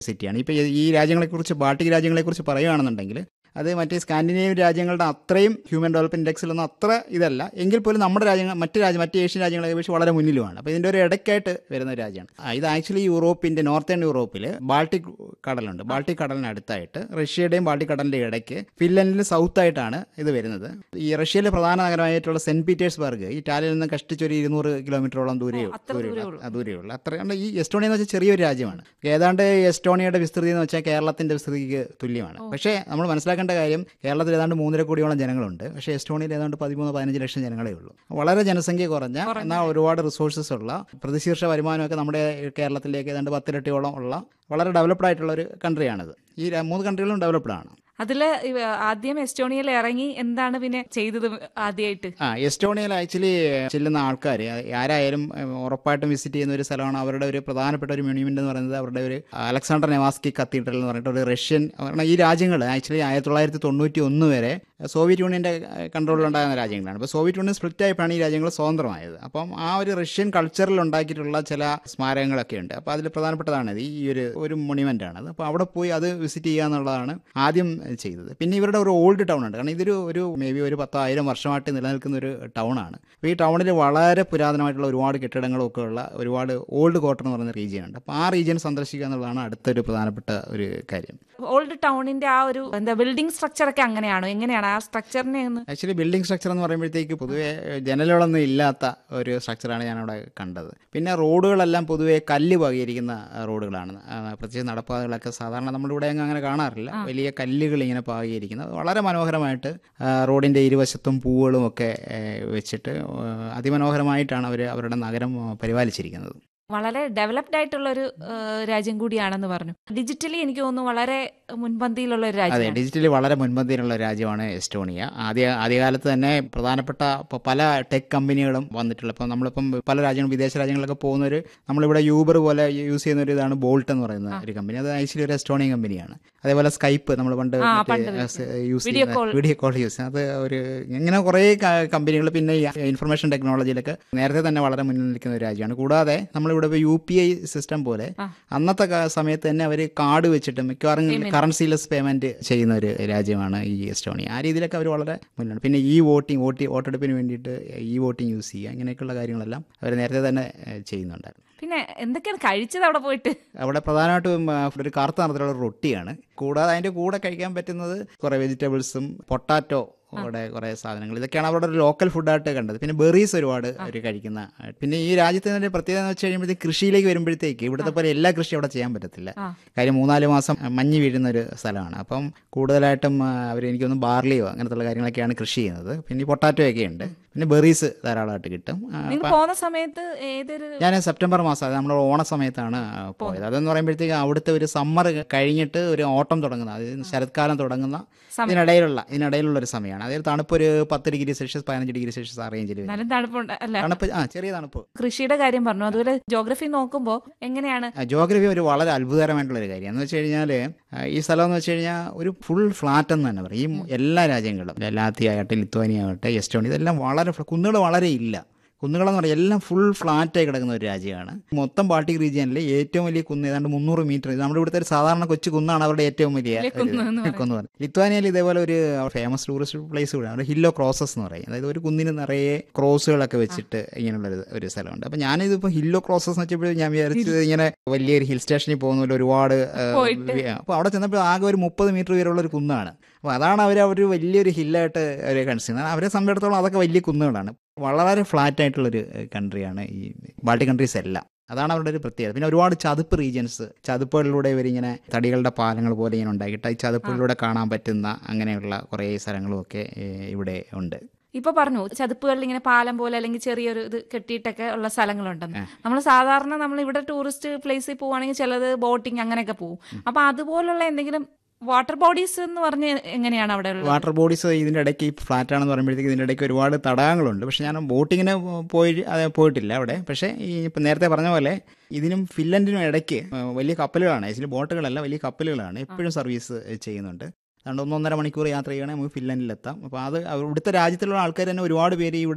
സിറ്റിയാണ് ഇപ്പോൾ ഈ രാജ്യങ്ങളെക്കുറിച്ച് ബാൾട്ടിക് രാജ്യങ്ങളെക്കുറിച്ച് പറയുകയാണെന്നുണ്ടെങ്കിൽ അത് മറ്റേ സ്കാൻഡിനേവിയൻ രാജ്യങ്ങളുടെ അത്രയും ഹ്യൂമൻ ഡെവലപ്മെന്റ് ഇൻഡെക്സിലൊന്നും അത്ര ഇതല്ല എങ്കിൽ പോലും നമ്മുടെ രാജ്യങ്ങൾ മറ്റ് രാജ്യം മറ്റ് ഏഷ്യൻ രാജ്യങ്ങളെ അപേക്ഷിച്ച് വളരെ മുന്നിലുമാണ് അപ്പോൾ ഇതിൻ്റെ ഒരു ഇടയ്ക്കായിട്ട് വരുന്ന ഒരു രാജ്യമാണ് ആ, ഇത് ആക്ച്വലി യൂറോപ്പിൻ്റെ നോർത്തേൺ യൂറോപ്പിൽ ബാൾട്ടിക് കടലുണ്ട് ബാൾട്ടിക് കടലിന് അടുത്തായിട്ട് റഷ്യയുടെയും ബാൾട്ടിക് കടലിൻ്റെ ഇടയ്ക്ക് ഫിൻലൻഡിന് സൗത്ത് ആയിട്ടാണ് ഇത് വരുന്നത് ഈ റഷ്യയിലെ പ്രധാന നഗരമായിട്ടുള്ള സെന്റ് പീറ്റേഴ്സ്ബർഗ് ഈ ഇറ്റാലിയിൽ നിന്ന് കഷ്ടിച്ച് ഒരു ഇരുന്നൂറ് കിലോമീറ്ററോളം ദൂരെ അത്ര ദൂരമേ ദൂരെയുള്ള ഉള്ളൂ. ആ, ദൂരെയുള്ള അത്ര ഈ എസ്റ്റോണിയ എന്ന് വെച്ചാൽ ചെറിയൊരു രാജ്യമാണ് ഏതാണ്ട് എസ്റ്റോണിയയുടെ വിസ്തൃതി എന്ന് വെച്ചാൽ കേരളത്തിന്റെ വിസ്തൃതിക്ക് തുല്യമാണ് പക്ഷേ നമ്മൾ മനസ്സിലാക്കേണ്ട കാര്യം കേരളത്തിൽ ഏതാണ്ട് മൂന്നര കോടിയോളം ജനങ്ങളുണ്ട് പക്ഷേ എസ്റ്റോണിയയിൽ ഏതാണ്ട് പതിമൂന്ന് പതിനഞ്ച് ലക്ഷം ജനങ്ങളേ ഉള്ളൂ വളരെ ജനസംഖ്യ കുറഞ്ഞ എന്നാൽ ഒരുപാട് റിസോഴ്സസ് ഉള്ള പ്രതിശീർഷ വരുമാനമൊക്കെ നമ്മുടെ കേരളത്തിലേക്ക് ഏതാണ്ട് പത്തിരട്ടിയോളം ഉള്ള വളരെ ഡെവലപ്ഡ് ആയിട്ടുള്ള ഒരു കൺട്രിയാണിത് ഈ ര- മൂന്ന് കൺട്രികളും ഡെവലപ്ഡ് ആണ് അതില് ഇവ- ആദ്യം എസ്റ്റോണിയയിൽ ഇറങ്ങി എന്താണ് പിന്നെ ചെയ്തത് ആദ്യമായിട്ട് ആ എസ്റ്റോണിയയിൽ ആക്ച്വലി ചെല്ലുന്ന ആൾക്കാർ ആരായാലും ഏഹ്, ഉറപ്പായിട്ടും വിസിറ്റ് ചെയ്യുന്ന ഒരു സ്ഥലമാണ് അവരുടെ ഒരു പ്രധാനപ്പെട്ട ഒരു മ്യൂണിമെന്റ് എന്ന് പറയുന്നത് അവരുടെ ഒരു അലക്സാണ്ടർ നെവാസ്കി കത്തീഡ്രൽ എന്ന് പറഞ്ഞിട്ട് ഒരു റഷ്യൻ കാരണം ഈ രാജ്യങ്ങൾ ആക്ച്വലി ആയിരത്തി തൊള്ളായിരത്തി തൊണ്ണൂറ്റി ഒന്ന് വരെ സോവിയറ്റ് യൂണിയന്റെ കൺട്രോളിലുണ്ടായിരുന്ന രാജ്യങ്ങളാണ് അപ്പോൾ സോവിയറ്റ് യൂണിയൻ സ്പ്ലിറ്റ് ആയപ്പോഴാണ് ഈ രാജ്യങ്ങൾ സ്വതന്ത്രമായത് അപ്പം ആ ഒരു റഷ്യൻ കൾച്ചറിൽ ഉണ്ടാക്കിയിട്ടുള്ള ചില സ്മാരകങ്ങളൊക്കെ ഉണ്ട് അപ്പോൾ അതിൽ പ്രധാനപ്പെട്ടതാണ് ഇത് ഈ ഒരു ഒരു മൊണിമെന്റ് ആണ് അപ്പോൾ അവിടെ പോയി അത് വിസിറ്റ് ചെയ്യുക എന്നുള്ളതാണ് ആദ്യം ചെയ്തത് പിന്നെ ഇവരുടെ ഒരു ഓൾഡ് ടൗൺ ഉണ്ട് കാരണം ഇതൊരു ഒരു മേ ബി ഒരു പത്തായിരം വർഷമായിട്ട് നിലനിൽക്കുന്ന ഒരു ടൗൺ ആണ് അപ്പോൾ ഈ ടൗണിൽ വളരെ പുരാതനമായിട്ടുള്ള ഒരുപാട് കെട്ടിടങ്ങളൊക്കെ ഉള്ള ഒരുപാട് ഓൾഡ് ക്വാർട്ടർ എന്ന് പറയുന്ന റീജിയൻ ഉണ്ട് അപ്പോൾ ആ റീജിയൻ സന്ദർശിക്കുക എന്നുള്ളതാണ് അടുത്തൊരു പ്രധാനപ്പെട്ട ഒരു കാര്യം ഓൾഡ് ടൗണിന്റെ ആ ഒരു എന്താ ബിൽഡിംഗ് സ്ട്രക്ചർ ഒക്കെ അങ്ങനെയാണോ എങ്ങനെയാണ് ആ സ്ട്രക്ചറിനെ ഒന്ന് ആക്ച്വലി ബിൽഡിംഗ് സ്ട്രക്ചർ എന്ന് പറയുമ്പോഴത്തേക്ക് പൊതുവേ ജനലുകളൊന്നും ഇല്ലാത്ത ഒരു സ്ട്രക്ചറാണ് ഞാനവിടെ കണ്ടത് പിന്നെ റോഡുകളെല്ലാം പൊതുവേ കല്ല് പാകിയിരിക്കുന്ന റോഡുകളാണ് ആ, പ്രത്യേകിച്ച് നടപ്പാതകളൊക്കെ സാധാരണ നമ്മുടെ ഇവിടെ അങ്ങ് അങ്ങനെ കാണാറില്ല വലിയ കല്ലുകൾ ഇങ്ങനെ പാകിയിരിക്കുന്നത് വളരെ മനോഹരമായിട്ട് ആ, റോഡിൻ്റെ ഇരുവശത്തും പൂവുകളും ഒക്കെ ഏ, വെച്ചിട്ട് ആ, അതിമനോഹരമായിട്ടാണ് അവർ അവരുടെ നഗരം ആ, പരിപാലിച്ചിരിക്കുന്നത് വളരെ ഡെവലപ്ഡ് ആയിട്ടുള്ള ഒരു രാജ്യം കൂടിയാണെന്ന് പറഞ്ഞു ഡിജിറ്റലി എനിക്ക് തോന്നുന്നു വളരെ മുൻപന്തിയിലുള്ള ഒരു അതെ രാജ്യമാണ് ഡിജിറ്റലി വളരെ മുൻപന്തിയിലുള്ള രാജ്യമാണ് എസ്റ്റോണിയ ആദ്യ ആദ്യകാലത്ത് തന്നെ പ്രധാനപ്പെട്ട ഇപ്പോൾ പല ടെക് കമ്പനികളും വന്നിട്ടുള്ള ഇപ്പം നമ്മളിപ്പം പല രാജ്യങ്ങളും വിദേശ രാജ്യങ്ങളിലൊക്കെ പോകുന്നൊരു നമ്മളിവിടെ യൂബർ പോലെ യൂസ് ചെയ്യുന്ന ഒരു ഇതാണ് ബോൾട്ട് എന്ന് പറയുന്ന ഒരു കമ്പനി അത് ആക്ച്വലി ഒരു എസ്റ്റോണിയൻ കമ്പനിയാണ് അതേപോലെ സ്കൈപ്പ് നമ്മൾ പണ്ട് ആ, മറ്റേ, പണ്ട് സ് യൂസ് Video ചെയ്യുന്ന call. വീഡിയോ കോൾ യൂസ് ചെയ്യുന്നത് അത് ഒരു ഇങ്ങനെ കുറേ കമ്പനികൾ പിന്നെ ഈ ഇൻഫർമേഷൻ ടെക്നോളജിയിലൊക്കെ നേരത്തെ തന്നെ വളരെ മുന്നിൽ നിൽക്കുന്ന ഒരു രാജ്യമാണ് കൂടാതെ നമ്മളിവിടെ ഇപ്പോൾ യു പി ഐ സിസ്റ്റം പോലെ ആ. അന്നത്തെ കാ- സമയത്ത് തന്നെ അവർ കാർഡ് വെച്ചിട്ട് മിക്കവാറും കറൻസിലെസ് പേയ്മെന്റ് ചെയ്യുന്ന ഒരു രാജ്യമാണ് ഈ എസ്റ്റോണിയ ആ രീതിയിലൊക്കെ അവർ വളരെ മുന്നിലാണ് പിന്നെ ഈ വോട്ടിംഗ് വോട്ടി വോട്ടെടുപ്പിന് വേണ്ടിയിട്ട് ഈ വോട്ടിംഗ് യൂസ് ചെയ്യുക അങ്ങനെയൊക്കെയുള്ള കാര്യങ്ങളെല്ലാം അവർ നേരത്തെ തന്നെ ഏഹ്, ചെയ്യുന്നുണ്ടായിരുന്നു പിന്നെ എന്തൊക്കെയാണ് കഴിച്ചത് അവിടെ പോയിട്ട് അവിടെ പ്രധാനമായിട്ടും ആ, ഒരു കറുത്ത നിറത്തിലുള്ള റൊട്ടിയാണ് കൂടാതെ അതിൻ്റെ കൂടെ കഴിക്കാൻ പറ്റുന്നത് കുറേ വെജിറ്റബിൾസും പൊട്ടാറ്റോ അവിടെ കുറേ സാധനങ്ങൾ ഇതൊക്കെയാണ് അവിടെ ഒരു ലോക്കൽ ഫുഡായിട്ട് കണ്ടത് പിന്നെ ബെറീസ് ഒരുപാട് അവർ കഴിക്കുന്ന പിന്നെ ഈ രാജ്യത്തിൻ്റെ പ്രത്യേകത എന്ന് വെച്ച് കഴിയുമ്പോഴത്തേക്ക് കൃഷിയിലേക്ക് വരുമ്പോഴത്തേക്ക് ഇവിടുത്തെ പോലെ എല്ലാ കൃഷിയും അവിടെ ചെയ്യാൻ പറ്റത്തില്ല ആ. കാര്യം മൂന്നാല് മാസം മഞ്ഞ് വീഴുന്ന ഒരു സ്ഥലമാണ് അപ്പം കൂടുതലായിട്ടും അവർ എനിക്കൊന്ന് ബാർലിയോ അങ്ങനത്തുള്ള കാര്യങ്ങളൊക്കെയാണ് കൃഷി ചെയ്യുന്നത് പിന്നെ ഈ പൊട്ടാറ്റോ ഒക്കെ ഉണ്ട് പിന്നെ ബെറീസ് ധാരാളമായിട്ട് കിട്ടും ആ, നിങ്ങൾ പോകുന്ന സമയത്ത് ഏതൊരു ഞാൻ സെപ്റ്റംബർ മാസം അത് നമ്മൾ ഓണ സമയത്താണ് പോയത് അതെന്ന് പറയുമ്പോഴത്തേക്ക് അവിടുത്തെ ഒരു സമ്മർ കഴിഞ്ഞിട്ട് ഒരു ഓട്ടം തുടങ്ങുന്ന അതായത് ശരത്കാലം തുടങ്ങുന്ന ഇതിനിടയിലുള്ള ഇതിനിടയിലുള്ള ഒരു സമയമാണ് അതായത് തണുപ്പ് ഒരു പത്ത് ഡിഗ്രി സെൽഷ്യസ് പതിനഞ്ച് ഡിഗ്രി സെൽഷ്യസ് ആ റേഞ്ചിൽ വരും നല്ല തണുപ്പുണ്ട് അല്ല തണുപ്പ് ആ ചെറിയ തണുപ്പ് കൃഷിയുടെ കാര്യം പറഞ്ഞു അതുപോലെ ജോഗ്രഫി നോക്കുമ്പോൾ എങ്ങനെയാണ് ജോഗ്രഫി ഒരു വളരെ അത്ഭുതകരമായിട്ടുള്ള ഒരു കാര്യം എന്ന് വെച്ച് കഴിഞ്ഞാൽ ഈ സ്ഥലം എന്ന് വെച്ച് കഴിഞ്ഞാൽ ഒരു ഫുൾ ഫ്ലാറ്റ് എന്ന് തന്നെ പറയും ഈ എല്ലാ രാജ്യങ്ങളും ലാത്തി ആകട്ടെ ലിത്വാനിയ ആകട്ടെ എസ്റ്റോണി ഇതെല്ലാം വളരെ കുന്നുകൾ വളരെ ഇല്ല കുന്നുകളെന്ന് പറഞ്ഞാൽ എല്ലാം ഫുൾ ഫ്ലാറ്റായി കിടക്കുന്ന ഒരു രാജ്യമാണ് മൊത്തം ബാൾട്ടിക് റീജിയനിൽ ഏറ്റവും വലിയ കുന്ന് ഏതാണ്ട് മുന്നൂറ് മീറ്റർ നമ്മുടെ ഇവിടുത്തെ ഒരു സാധാരണ കൊച്ചു കുന്നാണ് അവരുടെ ഏറ്റവും വലിയ വലിയ കുന്ന് എന്ന് ഒരു കുന്ന് പറയുന്നത് ലിത്വാനിയയിൽ ഇതേപോലെ ഒരു ഫേമസ് ടൂറിസ്റ്റ് പ്ലേസ് കൂടെ അവിടെ ഹില്ലോ ക്രോസസ് എന്ന് പറയും അതായത് ഒരു കുന്നിന് നിറയെ ക്രോസുകളൊക്കെ വെച്ചിട്ട് ഇങ്ങനെയുള്ള ഒരു ഒരു സ്ഥലമുണ്ട് അപ്പം ഞാനിതിപ്പോൾ ഹില്ലോ ക്രോസസ് എന്ന് വെച്ചപ്പോൾ ഞാൻ വിചാരിച്ചത് ഇങ്ങനെ വലിയൊരു ഹിൽ സ്റ്റേഷനിൽ പോകുന്ന പോലെ ഒരുപാട് പോയിട്ട്. അപ്പോൾ അവിടെ ചെന്നപ്പോൾ ആകെ ഒരു മുപ്പത് മീറ്റർ ഉയരമുള്ള ഒരു കുന്നാണ് അപ്പോൾ അതാണ് അവർ അവർ വലിയൊരു ഹില്ലായിട്ട് അവർ കൺസിഡർ അവരെ സംബന്ധിച്ചിടത്തോളം അതൊക്കെ വലിയ കുന്നുകളാണ് വളരെ ഫ്ലാറ്റ് ആയിട്ടുള്ളൊരു കൺട്രിയാണ് ഈ ബാൾട്ടിക് കൺട്രീസ് എല്ലാം അതാണ് അവരുടെ ഒരു പ്രത്യേകത പിന്നെ ഒരുപാട് ചതുപ്പ് റീജിയൻസ് ചതുപ്പുകളിലൂടെ ഇവരിങ്ങനെ തടികളുടെ പാലങ്ങൾ പോലെ ഇങ്ങനെ ഉണ്ടാക്കിയിട്ട് ഈ ചതുപ്പുകളിലൂടെ കാണാൻ പറ്റുന്ന അങ്ങനെയുള്ള കുറേ സ്ഥലങ്ങളും ഒക്കെ ഏഹ്, ഇവിടെ ഉണ്ട് ഇപ്പൊ പറഞ്ഞു ചതുപ്പുകളിൽ ഇങ്ങനെ പാലം പോലെ അല്ലെങ്കിൽ ചെറിയൊരു ഇത് കെട്ടിയിട്ടൊക്കെ ഉള്ള സ്ഥലങ്ങളുണ്ടെന്ന് നമ്മൾ സാധാരണ നമ്മൾ ഇവിടെ ടൂറിസ്റ്റ് പ്ലേസിൽ പോവുകയാണെങ്കിൽ ചിലത് ബോട്ടിങ് അങ്ങനെയൊക്കെ പോകും അപ്പൊ അതുപോലുള്ള എന്തെങ്കിലും വാട്ടർ ബോഡീസ് എന്ന് പറഞ്ഞ് എങ്ങനെയാണ് അവിടെ ഉള്ളത് വാട്ടർ ബോഡീസ് ഇതിൻ്റെ ഇടയ്ക്ക് ഈ ഫ്ലാറ്റ് ആണെന്ന് പറയുമ്പോഴത്തേക്ക് ഇതിൻ്റെ ഇടയ്ക്ക് ഒരുപാട് തടാകങ്ങളുണ്ട് പക്ഷേ ഞാൻ ബോട്ടിങ്ങിന് പോയി അത് പോയിട്ടില്ല അവിടെ പക്ഷേ ഈ ഇപ്പം നേരത്തെ പറഞ്ഞ പോലെ ഇതിനും ഫിൻലൻഡിനും ഇടയ്ക്ക് വലിയ കപ്പലുകളാണ് ആക്ച്വലി ബോട്ടുകളല്ല വലിയ കപ്പലുകളാണ് എപ്പോഴും സർവീസ് ചെയ്യുന്നുണ്ട് അതുകൊണ്ട് ഒന്നൊന്നര മണിക്കൂർ യാത്ര ചെയ്യണമെങ്കിൽ നമുക്ക് ഫിൻലൻഡിലെത്താം അപ്പോൾ അത് ഇവിടുത്തെ രാജ്യത്തിലുള്ള ആൾക്കാർ തന്നെ ഒരുപാട് പേര് ഇവിടെ ഈ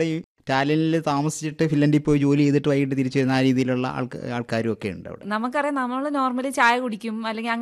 ടാലിനിൽ താമസിച്ചിട്ട് ഫിൻലൻഡിൽ പോയി ജോലി ചെയ്തിട്ട് വൈകിട്ട് തിരിച്ചു വരുന്ന ആ രീതിയിലുള്ള ആൾക്ക് ആൾക്കാരും ഒക്കെ ഉണ്ട് അവിടെ നമുക്കറിയാം നമ്മൾ നോർമലി ചായ കുടിക്കും അല്ലെങ്കിൽ